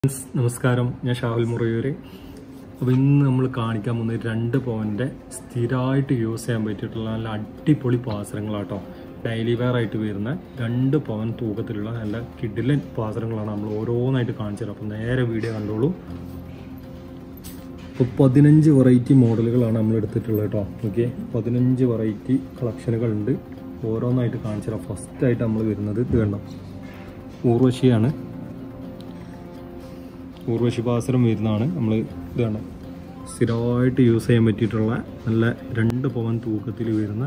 Friends, നമസ്കാരം ഞാൻ ഷാഹുൽ മുറയൂര് അപ്പോൾ ഇന്ന് നമ്മൾ കാണിക്കാൻ പോകുന്നത് രണ്ട് പവൻ്റെ സ്ഥിരമായിട്ട് യൂസ് ചെയ്യാൻ പറ്റിയിട്ടുള്ള നല്ല അടിപൊളി പാസരങ്ങളാട്ടോ ഡെയിലി വെയർ ആയിട്ട് വരുന്ന രണ്ട് പവൻ തൂക്കത്തിലുള്ള നല്ല കിഡിലൻ പാസരങ്ങളാണ് നമ്മൾ ഓരോന്നായിട്ട് കാണിച്ചു തരാം അപ്പോൾ നേരെ വീഡിയോ കണ്ടോളൂ ഇപ്പോൾ പതിനഞ്ച് വെറൈറ്റി മോഡലുകളാണ് നമ്മൾ എടുത്തിട്ടുള്ളത് കേട്ടോ ഓക്കെ പതിനഞ്ച് വെറൈറ്റി കളക്ഷനുകളുണ്ട് ഓരോന്നായിട്ട് കാണിച്ചു തരാം ഫസ്റ്റായിട്ട് നമ്മൾ വരുന്നത് ഇത് കണ്ടോ ഊർവശിയാണ് ഊർവശി പാസരം വരുന്നതാണ് നമ്മൾ ഇത് കാണാം സ്ഥിരമായിട്ട് യൂസ് ചെയ്യാൻ പറ്റിയിട്ടുള്ള നല്ല രണ്ട് പവൻ തൂക്കത്തിൽ വരുന്ന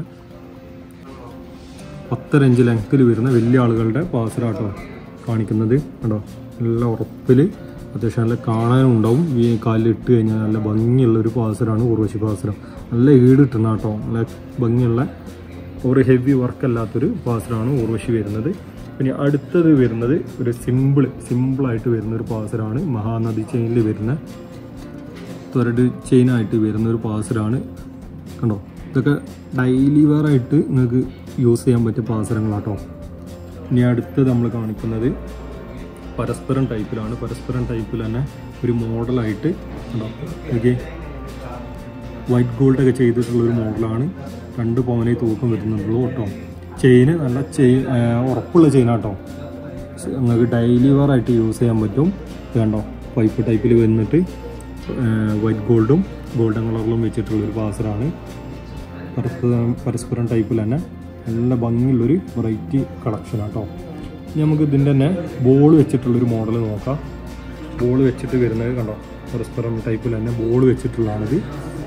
പത്തര ഇഞ്ച് ലെങ്ത്തിൽ വരുന്ന വലിയ ആളുകളുടെ പാസരാട്ടോ കാണിക്കുന്നത് കണ്ടോ നല്ല ഉറപ്പിൽ അത്യാവശ്യം നല്ല കാണാനും ഉണ്ടാവും ഈ കാലിൽ ഇട്ട് കഴിഞ്ഞാൽ നല്ല ഭംഗിയുള്ള ഒരു പാസരാണ് ഊർവശി പാസരം നല്ല ഈട് കിട്ടുന്ന കേട്ടോ നല്ല ഭംഗിയുള്ള ഒരു ഹെവി വർക്ക് അല്ലാത്തൊരു പാസറാണ് ഊർവശി വരുന്നത് പിന്നെ അടുത്തത് വരുന്നത് ഒരു സിമ്പിൾ സിമ്പിളായിട്ട് വരുന്ന ഒരു പാസറാണ് മഹാനദി ചെയിനിൽ വരുന്ന ത്വരഡ് ചെയിനായിട്ട് വരുന്ന ഒരു പാസറാണ് കണ്ടോ ഇതൊക്കെ ഡെയിലി വെയർ ആയിട്ട് നിങ്ങൾക്ക് യൂസ് ചെയ്യാൻ പറ്റിയ പാസരങ്ങളാട്ടോ ഇനി അടുത്തത് നമ്മൾ കാണിക്കുന്നത് പരസ്പരം ടൈപ്പിലാണ് പരസ്പരം ടൈപ്പിൽ തന്നെ ഒരു മോഡലായിട്ട് കണ്ടോ ഓക്കെ വൈറ്റ് ഗോൾഡ് ഒക്കെ ചെയ്തിട്ടുള്ള ഒരു മോഡലാണ് രണ്ട് പവനെ തൂക്കം വരുന്നുള്ളൂ കേട്ടോ ചെയിന് നല്ല ചെയിൻ ഉറപ്പുള്ള ചെയിനാട്ടോ നിങ്ങൾക്ക് ഡെയിലി വെയർ ആയിട്ട് യൂസ് ചെയ്യാൻ പറ്റും ഇത് കണ്ടോ പൈപ്പ് ടൈപ്പിൽ വന്നിട്ട് വൈറ്റ് ഗോൾഡും ഗോൾഡൻ കളറിലും വെച്ചിട്ടുള്ള ഒരു പാസറാണ് പരസ്പരം പരസ്പരം ടൈപ്പിൽ തന്നെ നല്ല ഭംഗിയുള്ളൊരു വെറൈറ്റി കളക്ഷനാണ് കേട്ടോ ഇനി നമുക്ക് ഇതിൻ്റെ തന്നെ ബോൾ വെച്ചിട്ടുള്ളൊരു മോഡൽ നോക്കാം ബോൾ വെച്ചിട്ട് വരുന്നത് കണ്ടോ പരസ്പരം ടൈപ്പിൽ തന്നെ ബോൾ വെച്ചിട്ടുള്ളതാണിത്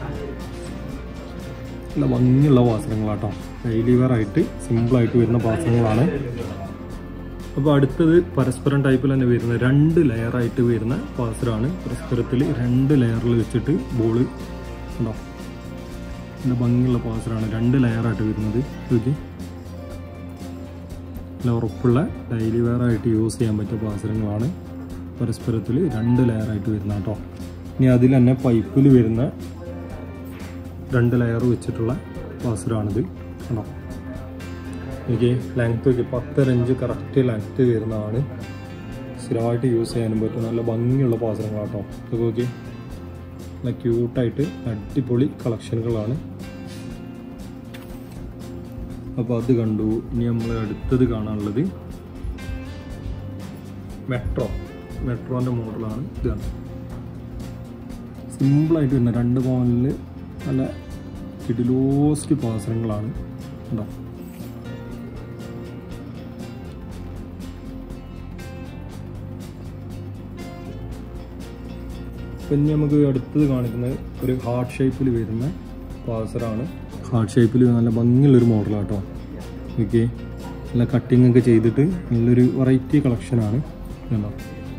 നല്ല ഭംഗിയുള്ള പാസനങ്ങളാട്ടോ ഡെയിലി വെയർ ആയിട്ട് സിമ്പിളായിട്ട് വരുന്ന പാസനങ്ങളാണ് അപ്പോൾ അടുത്തത് പരസ്പരം ടൈപ്പിൽ തന്നെ വരുന്ന രണ്ട് ലെയറായിട്ട് വരുന്ന പാസറാണ് പരസ്പരത്തിൽ രണ്ട് ലെയറിൽ വെച്ചിട്ട് ബോള് ഉണ്ടോ നല്ല ഭംഗിയുള്ള പാസറാണ് രണ്ട് ലെയറായിട്ട് വരുന്നത് നോക്കി നല്ല ഉറപ്പുള്ള ഡെയിലി വെയർ ആയിട്ട് യൂസ് ചെയ്യാൻ പറ്റിയ പാസരങ്ങളാണ് പരസ്പരത്തിൽ രണ്ട് ലെയറായിട്ട് വരുന്ന കേട്ടോ ഇനി അതിൽ തന്നെ പൈപ്പിൽ വരുന്ന രണ്ട് ലെയർ വെച്ചിട്ടുള്ള പാസറാണിത് കണ്ടോ എനിക്ക് ലെങ്ത് ഒക്കെ പത്തര ഇഞ്ച് കറക്റ്റ് ലെങ്ത് വരുന്നതാണ് സ്ഥിരമായിട്ട് യൂസ് ചെയ്യാനും പറ്റും നല്ല ഭംഗിയുള്ള പാസരങ്ങളാട്ടോ ഇതൊക്കെ നോക്കി നല്ല ക്യൂട്ടായിട്ട് അടിപൊളി കളക്ഷനുകളാണ് അപ്പോൾ അത് കണ്ടു ഇനി നമ്മൾ അടുത്തത് കാണാനുള്ളത് മെട്രോ മെട്രോൻ്റെ മോഡലാണ് ഇത് കണ്ടു സിമ്പിളായിട്ട് വരുന്ന രണ്ട് പവനിൽ നല്ല കിഡിലോസ്റ്റ് പാസനങ്ങളാണ് ഉണ്ടോ പിന്നെ നമുക്ക് അടുത്തത് കാണിക്കുന്നത് ഒരു ഹാർട്ട് ഷേപ്പിൽ വരുന്ന പാസറാണ് ഹാർട്ട് ഷേപ്പിൽ നല്ല ഭംഗിയുള്ളൊരു മോഡലാട്ടോ ഓക്കെ നല്ല കട്ടിങ് ഒക്കെ ചെയ്തിട്ട് നല്ലൊരു വെറൈറ്റി കളക്ഷനാണ് കണ്ടോ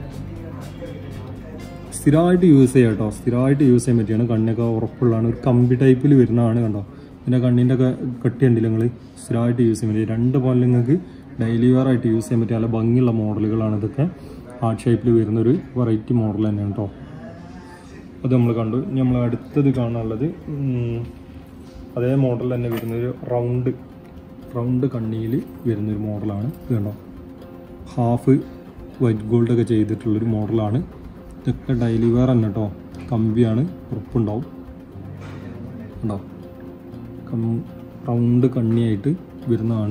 സ്ഥിരമായിട്ട് യൂസ് ചെയ്യാം കേട്ടോ സ്ഥിരമായിട്ട് യൂസ് ചെയ്യാൻ പറ്റിയാണ് കണ്ണൊക്കെ ഉറപ്പുള്ളതാണ് ഒരു കമ്പി ടൈപ്പിൽ വരുന്നതാണ് കണ്ടോ പിന്നെ കണ്ണിൻ്റെ ഒക്കെ കട്ടി ഉണ്ടല്ലോ നിങ്ങൾ സ്ഥിരമായിട്ട് യൂസ് ചെയ്യാൻ പറ്റും രണ്ട് പോലെ നിങ്ങൾക്ക് ഡെയിലി വെയർ ആയിട്ട് യൂസ് ചെയ്യാൻ പറ്റിയ നല്ല ഭംഗിയുള്ള മോഡലുകളാണ് ഇതൊക്കെ ഹാർട്ട് ഷേപ്പിൽ വരുന്ന ഒരു വെറൈറ്റി മോഡൽ തന്നെയാണ് കേട്ടോ അത് നമ്മൾ കണ്ടു ഇനി നമ്മൾ അടുത്തത് കാണാനുള്ളത് അതേ മോഡൽ തന്നെ വരുന്നൊരു റൗണ്ട് റൗണ്ട് കണ്ണിയിൽ വരുന്നൊരു മോഡലാണ് ഇത് കണ്ടോ ഹാഫ് വൈറ്റ് ഗോൾഡ് ഒക്കെ ചെയ്തിട്ടുള്ളൊരു മോഡലാണ് ഇതൊക്കെ ഡെയിലി വെയർ തന്നെ കേട്ടോ കമ്പിയാണ് ഉറപ്പുണ്ടാവും ഉണ്ടോ കം റൗണ്ട് കണ്ണിയായിട്ട് വരുന്നതാണ്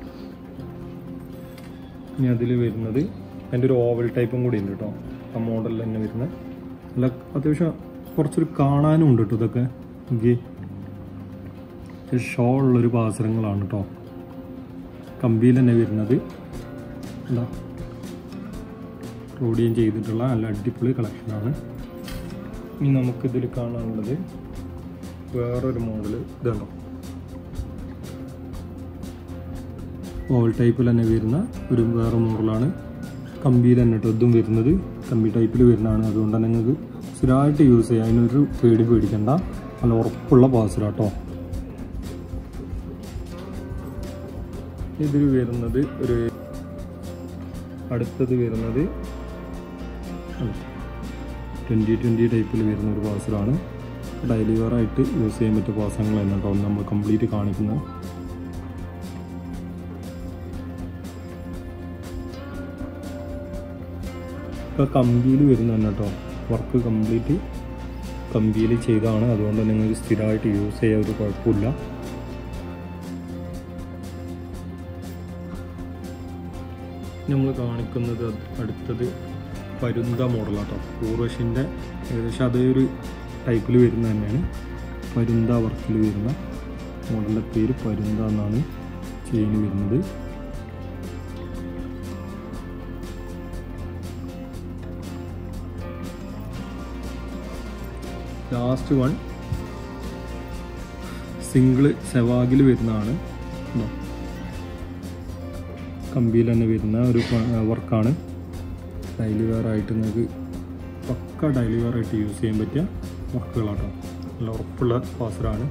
ഇനി അതിൽ വരുന്നത് അതിൻ്റെ ഒരു ഓവൽ ടൈപ്പും കൂടി ഉണ്ട് കേട്ടോ ആ മോഡലിൽ തന്നെ വരുന്ന നല്ല അത്യാവശ്യം കുറച്ചൊരു കാണാനും ഉണ്ട് കേട്ടോ ഇതൊക്കെ എനിക്ക് ഷോ ഉള്ളൊരു പാസരങ്ങളാണ് കേട്ടോ കമ്പിയിൽ തന്നെ വരുന്നത് എന്താ റോഡിയം ചെയ്തിട്ടുള്ള നല്ല അടിപൊളി കളക്ഷനാണ് ഇനി നമുക്കിതിൽ കാണാനുള്ളത് വേറൊരു മോഡൽ ഇതുണ്ടോ ഓവൽ ടൈപ്പിൽ തന്നെ വരുന്ന ഒരു വേറെ മോഡലാണ് കമ്പിയിൽ തന്നെ കേട്ടോ ഇതും വരുന്നത് കമ്പി ടൈപ്പിൽ വരുന്നതാണ് അതുകൊണ്ട് തന്നെ നിങ്ങൾക്ക് സ്ഥിരമായിട്ട് യൂസ് ചെയ്യാം അതിനൊരു പേടി പേടിക്കണ്ട നല്ല ഉറപ്പുള്ള പാസറാട്ടോ ഇതിൽ വരുന്നത് ഒരു അടുത്തത് വരുന്നത് ട്വൻറ്റി ട്വൻറ്റി ടൈപ്പിൽ വരുന്ന ഒരു പാസറാണ് ഡെയിലി വെയർ ആയിട്ട് യൂസ് ചെയ്യാൻ പറ്റിയ പാസങ്ങൾ തന്നെ കേട്ടോ നമ്മൾ കംപ്ലീറ്റ് കാണിക്കുന്നത് ഒക്കെ കമ്പിയിൽ വരുന്നതന്നെ കേട്ടോ വർക്ക് കംപ്ലീറ്റ് കമ്പിയിൽ ചെയ്തതാണ് അതുകൊണ്ട് നിങ്ങൾക്ക് സ്ഥിരമായിട്ട് യൂസ് ചെയ്യാൻ ഒരു കുഴപ്പമില്ല നമ്മൾ കാണിക്കുന്നത് അത് അടുത്തത് പരുന്ത മോഡലാട്ടോ പൂർവശിൻ്റെ ഏകദേശം അതേ ഒരു ടൈപ്പിൽ വരുന്ന തന്നെയാണ് പരുന്ത വർക്കിൽ വരുന്ന മോഡലിൻ്റെ പേര് പരുന്ത എന്നാണ് ചെയിൻ വരുന്നത് ലാസ്റ്റ് വൺ സിംഗിൾ സെവാഗിൽ വരുന്നതാണ് ഇതാ. കമ്പിയിൽ തന്നെ വരുന്ന ഒരു വർക്കാണ് ഡെയിലി വെയർ ആയിട്ട് നിങ്ങൾക്ക് പക്ക ഡെയിലി വെയർ ആയിട്ട് യൂസ് ചെയ്യാൻ പറ്റിയ വർക്കുകളാട്ടോ നല്ല ഉറപ്പുള്ള പാസറാണ്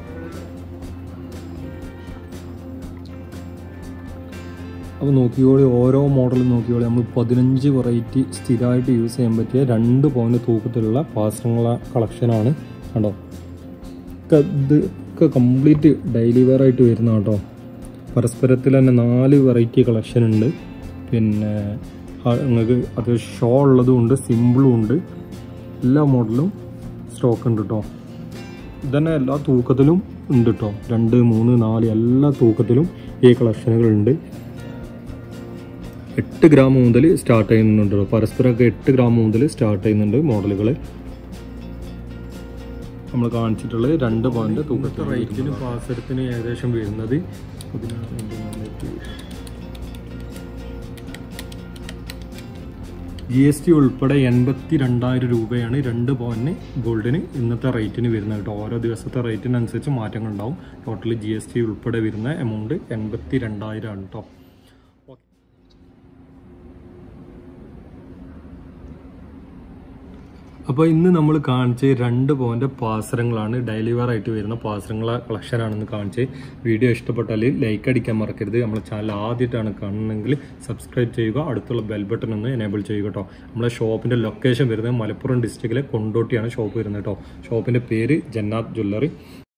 അപ്പോൾ നോക്കിയോളി ഓരോ മോഡലും നോക്കിയോളി നമ്മൾ പതിനഞ്ച് വെറൈറ്റി സ്ഥിരമായിട്ട് യൂസ് ചെയ്യാൻ പറ്റിയ രണ്ട് പോയിന്റ് തൂക്കത്തിലുള്ള പാത്രങ്ങള കളക്ഷനാണ് കണ്ടോ ഒക്കെ ഇത് ഒക്കെ കംപ്ലീറ്റ് ഡെയിലി വെയർ ആയിട്ട് വരുന്ന കേട്ടോ പരസ്പരത്തിൽ തന്നെ നാല് വെറൈറ്റി കളക്ഷൻ ഉണ്ട് പിന്നെ ആ നിങ്ങൾക്ക് അത് ഷോ ഉള്ളതും ഉണ്ട് സിമ്പിളും ഉണ്ട് എല്ലാ മോഡലും സ്റ്റോക്ക് ഉണ്ട് കേട്ടോ ഇതന്നെ എല്ലാ തൂക്കത്തിലും ഉണ്ട് കേട്ടോ രണ്ട് മൂന്ന് നാല് എല്ലാ തൂക്കത്തിലും ഈ കളക്ഷനുകളുണ്ട് എട്ട് ഗ്രാം മുതൽ സ്റ്റാർട്ട് ചെയ്യുന്നുണ്ട് കേട്ടോ പരസ്പരമൊക്കെ എട്ട് ഗ്രാം മുതൽ സ്റ്റാർട്ട് ചെയ്യുന്നുണ്ട് മോഡലുകൾ നമ്മൾ കാണിച്ചിട്ടുള്ളത് രണ്ട് പോയിന്റ് തൂക്കത്തെ റേറ്റിന് പാസരത്തിന് ഏകദേശം വരുന്നത് ജി എസ് ടി ഉൾപ്പെടെ എൺപത്തി രണ്ടായിരം രൂപയാണ് രണ്ട് പവന് ഗോൾഡിന് ഇന്നത്തെ റേറ്റിന് വരുന്നത് കേട്ടോ ഓരോ ദിവസത്തെ റേറ്റിനനുസരിച്ച് മാറ്റങ്ങൾ ഉണ്ടാവും ടോട്ടൽ ജി എസ് ടി ഉൾപ്പെടെ വരുന്ന എമൗണ്ട് എൺപത്തി രണ്ടായിരം ആണ് കേട്ടോ അപ്പോൾ ഇന്ന് നമ്മൾ കാണിച്ച രണ്ട് പോയിന്റ് പാസരങ്ങളാണ് ഡെയിലി വെയർ ആയിട്ട് വരുന്ന പാസരങ്ങളെ കളക്ഷനാണെന്ന് കാണിച്ച് വീഡിയോ ഇഷ്ടപ്പെട്ടാൽ ലൈക്ക് അടിക്കാൻ മറക്കരുത് നമ്മുടെ ചാനൽ ആദ്യമായിട്ടാണ് കാണുന്നതെങ്കിൽ സബ്സ്ക്രൈബ് ചെയ്യുക അടുത്തുള്ള ബെൽ ബട്ടൺ ഒന്ന് എനേബിൾ ചെയ്യുക കേട്ടോ നമ്മളെ ഷോപ്പിന്റെ ലൊക്കേഷൻ വരുന്നത് മലപ്പുറം ഡിസ്ട്രിക്റ്റിലെ കൊണ്ടോട്ടിയാണ് ഷോപ്പ് വരുന്നത് കേട്ടോ ഷോപ്പിന്റെ പേര് ജന്നാത്ത് ജ്വല്ലറി